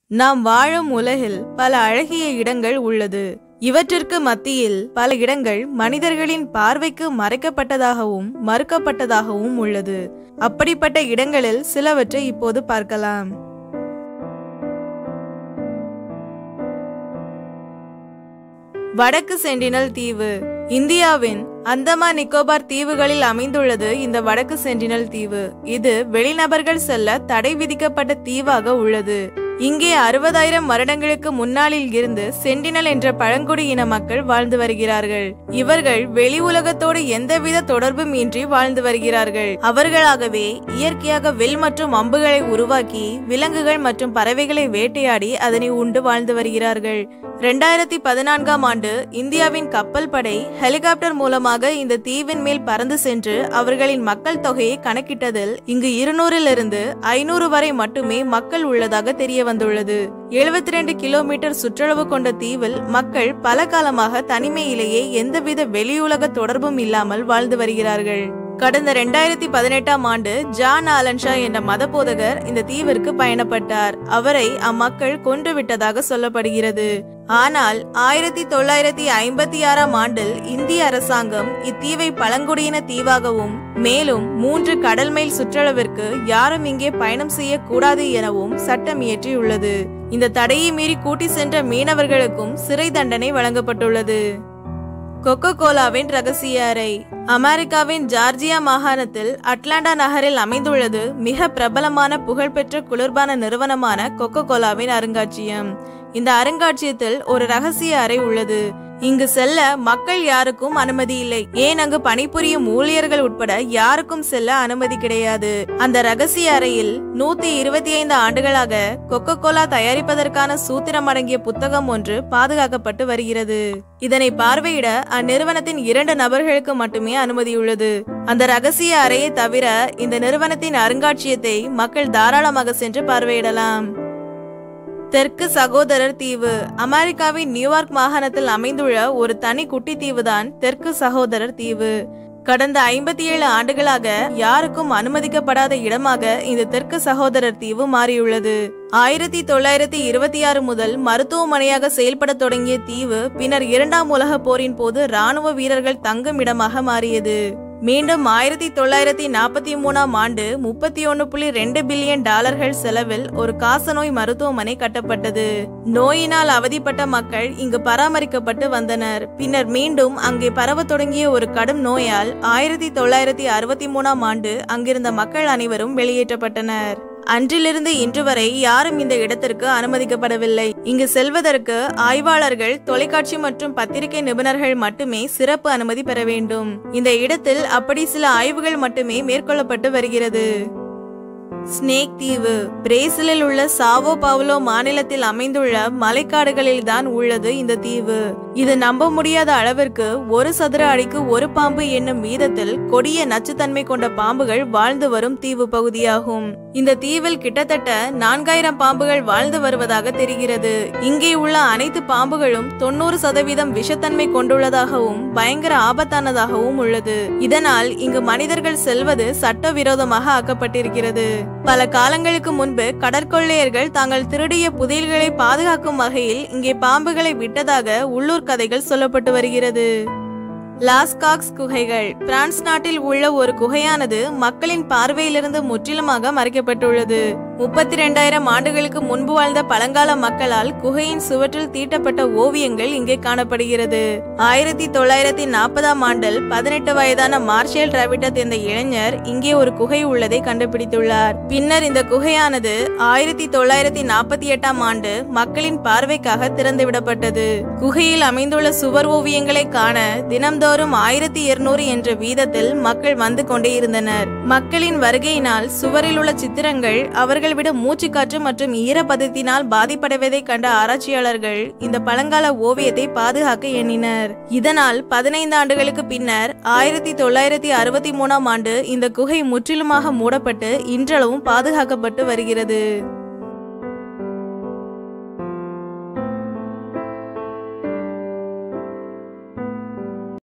நாம் வாழும் உலகில் பல அழகிய இடங்கள் உள்ளது இவற்றிற்கு மத்தியில் பல இடங்கள் மனிதர்களின் பார்வைக்கு மறைக்கப்பட்டதாகவும் மறுக்கப்பட்டதாகவும் உள்ளது அப்படிப்பட்ட இடங்களில் சிலவற்றை இப்போது பார்க்கலாம் வடக்கு சென்டினல் தீவு இந்தியாவின் அந்தமான் நிக்கோபார் தீவுகளில் அமைந்துள்ளது இந்த வடக்கு சென்டினல் தீவு இது வெளிநபர்கள் செல்ல தடை விதிக்கப்பட்ட தீவாக உள்ளது இங்கே அறுபதாயிரம் வருடங்களுக்கு முன்னாளில் இருந்து சென்டினல் என்ற பழங்குடி இன மக்கள் வாழ்ந்து வருகிறார்கள் இவர்கள் வெளி உலகத்தோடு எந்தவித தொடர்பும் இன்றி வாழ்ந்து வருகிறார்கள் அவர்களாகவே இயற்கையாக வில் மற்றும் அம்புகளை உருவாக்கி விலங்குகள் மற்றும் பறவைகளை வேட்டையாடி அதனை உண்டு வாழ்ந்து வருகிறார்கள் ரெண்டாயிரத்தி பதினான்காம் ஆண்டு இந்தியாவின் கப்பல் படை ஹெலிகாப்டர் மூலமாக இந்த தீவின் மேல் பறந்து சென்று அவர்களின் மக்கள் தொகையை கணக்கிட்டதில் இங்கு இருநூறிலிருந்து ஐநூறு வரை மட்டுமே மக்கள் உள்ளதாக தெரிய வந்துள்ளது எழுபத்தி ரெண்டு கிலோமீட்டர் சுற்றளவு கொண்ட தீவில் மக்கள் பல காலமாக தனிமையிலேயே எந்தவித வெளியுலக தொடர்பும் இல்லாமல் வாழ்ந்து வருகிறார்கள் கடந்த ரெண்டாயிரத்தி பதினெட்டாம் ஆண்டு ஜான் ஆலன்ஷா என்ற மத போதகர் இந்த தீவிற்கு பயணப்பட்டார் அவரை அம்மக்கள் கொன்று விட்டதாக சொல்லப்படுகிறது ஆனால் ஆயிரத்தி தொள்ளாயிரத்தி ஐம்பத்தி ஆறாம் ஆண்டில் இந்திய அரசாங்கம் இத்தீவை பழங்குடியின தீவாகவும் மேலும் மூன்று கடல் மைல் சுற்றளவிற்கு யாரும் இங்கே பயணம் செய்யக்கூடாது எனவும் சட்டம் இயற்றியுள்ளது இந்த தடையை மீறி கூட்டி சென்ற மீனவர்களுக்கும் சிறை தண்டனை வழங்கப்பட்டுள்ளது கொக்கோ கோலாவின் ரகசிய அறை அமெரிக்காவின் ஜார்ஜியா மாகாணத்தில் அட்லாண்டா நகரில் அமைந்துள்ளது மிக பிரபலமான புகழ்பெற்ற குளிர்பான நிறுவனமான கொக்கோ கோலாவின் அருங்காட்சியகம் இந்த அருங்காட்சியகத்தில் ஒரு ரகசிய அறை உள்ளது இங்கு செல்ல மக்கள் யாருக்கும் அனுமதி இல்லை ஏன் அங்கு பணிபுரியும் ஊழியர்கள் உட்பட யாருக்கும் செல்ல அனுமதி கிடையாது அந்த ரகசிய அறையில் நூத்தி இருபத்தி ஐந்து ஆண்டுகளாக கொக்கோ கோலா தயாரிப்பதற்கான சூத்திரம் அடங்கிய புத்தகம் ஒன்று பாதுகாக்கப்பட்டு வருகிறது இதனை பார்வையிட அந்நிறுவனத்தின் இரண்டு நபர்களுக்கு மட்டுமே அனுமதியுள்ளது அந்த ரகசிய அறையை தவிர இந்த நிறுவனத்தின் அருங்காட்சியகத்தை மக்கள் தாராளமாக சென்று பார்வையிடலாம் தெற்கு சகோதரர் தீவு அமெரிக்காவின் நியூயார்க் மாகாணத்தில் அமைந்துள்ள ஒரு தனி குட்டி தீவுதான் தெற்கு சகோதரர் தீவு கடந்த ஐம்பத்தி ஏழு ஆண்டுகளாக யாருக்கும் அனுமதிக்கப்படாத இடமாக இந்த தெற்கு சகோதரர் தீவு மாறியுள்ளது ஆயிரத்தி தொள்ளாயிரத்தி இருபத்தி ஆறு முதல் மருத்துவமனையாக செயல்பட தொடங்கிய தீவு பின்னர் இரண்டாம் உலக போரின் போது ராணுவ வீரர்கள் தங்கும் இடமாக மாறியது மீண்டும் ஆயிரத்தி தொள்ளாயிரத்தி நாற்பத்தி மூணாம் ஆண்டு முப்பத்தி ஒன்னு புள்ளி ரெண்டு பில்லியன் டாலர்கள் செலவில் ஒரு காசநோய் மருத்துவமனை கட்டப்பட்டது நோயினால் அவதிப்பட்ட மக்கள் இங்கு பராமரிக்கப்பட்டு வந்தனர் பின்னர் மீண்டும் அங்கே பரவ தொடங்கிய ஒரு கடும் நோயால் ஆயிரத்தி தொள்ளாயிரத்தி அறுபத்தி மூணாம் ஆண்டு அங்கிருந்த மக்கள் அனைவரும் வெளியேற்றப்பட்டனர் அன்றிலிருந்து இன்று வரை யாரும் இந்த இடத்திற்கு அனுமதிக்கப்படவில்லை இங்கு செல்வதற்கு ஆய்வாளர்கள் தொலைக்காட்சி மற்றும் பத்திரிகை நிபுணர்கள் மட்டுமே சிறப்பு அனுமதி பெற வேண்டும் இந்த இடத்தில் அப்படி சில ஆய்வுகள் மட்டுமே மேற்கொள்ளப்பட்டு வருகிறது ஸ்னேக் தீவு பிரேசிலில் உள்ள சாவோ பவுலோ மாநிலத்தில் அமைந்துள்ள மலைக்காடுகளில் தான் உள்ளது இந்த தீவு இது நம்ப முடியாத அளவிற்கு ஒரு சதுர அடிக்கு ஒரு பாம்பு என்னும் வீதத்தில் கொடிய நச்சுத்தன்மை கொண்ட பாம்புகள் வாழ்ந்து வரும் தீவு பகுதியாகும் இந்த தீவில் கிட்டத்தட்ட நான்காயிரம் பாம்புகள் வாழ்ந்து வருவதாக தெரிகிறது இங்கே உள்ள அனைத்து பாம்புகளும் தொண்ணூறு சதவீதம் விஷத்தன்மை கொண்டுள்ளதாகவும் பயங்கர ஆபத்தானதாகவும் உள்ளது இதனால் இங்கு மனிதர்கள் செல்வது சட்டவிரோதமாக ஆக்கப்பட்டிருக்கிறது பல காலங்களுக்கு முன்பு கடற்கொள்ளையர்கள் தாங்கள் திருடிய புதையல்களை பாதுகாக்கும் வகையில் இங்கே பாம்புகளை விட்டதாக உள்ளூர் கதைகள் சொல்லப்பட்டு வருகிறது லாஸ்காக்ஸ் குகைகள் பிரான்ஸ் நாட்டில் உள்ள ஒரு குகையானது மக்களின் பார்வையிலிருந்து முற்றிலுமாக மறைக்கப்பட்டுள்ளது முப்பத்தி ரெண்டாயிரம் ஆண்டுகளுக்கு முன்பு வாழ்ந்த பழங்கால மக்களால் குகையின் சுவற்றில் தீட்டப்பட்ட ஓவியங்கள் இங்கே காணப்படுகிறது ஆயிரத்தி தொள்ளாயிரத்தி நாற்பதாம் ஆண்டில் பதினெட்டு வயதான மார்ஷல் டிராவிட்டத் என்ற இளைஞர் இங்கே ஒரு குகை உள்ளதை கண்டுபிடித்துள்ளார் பின்னர் இந்த குகையானது ஆயிரத்தி தொள்ளாயிரத்தி நாற்பத்தி எட்டாம் ஆண்டு மக்களின் பார்வைக்காக திறந்துவிடப்பட்டது குகையில் அமைந்துள்ள சுவர் ஓவியங்களை காண தினம்தோறும் ஆயிரத்தி இருநூறு என்ற வீதத்தில் மக்கள் வந்து கொண்டே இருந்தனர் மக்களின் வருகையினால் சுவரில் உள்ள சித்திரங்கள் அவர்கள் விட மூச்சுக்காற்று மற்றும் ஈரப்பதத்தினால் பாதிப்படைவதை கண்ட ஆராய்ச்சியாளர்கள் இந்த பழங்கால ஓவியத்தை பாதுகாக்க எண்ணினர் இதனால் பதினைந்து ஆண்டுகளுக்கு பின்னர் ஆயிரத்தி தொள்ளாயிரத்தி அறுபத்தி மூணாம் ஆண்டு இந்த குகை முற்றிலுமாக மூடப்பட்டு இன்றளவும் பாதுகாக்கப்பட்டு வருகிறது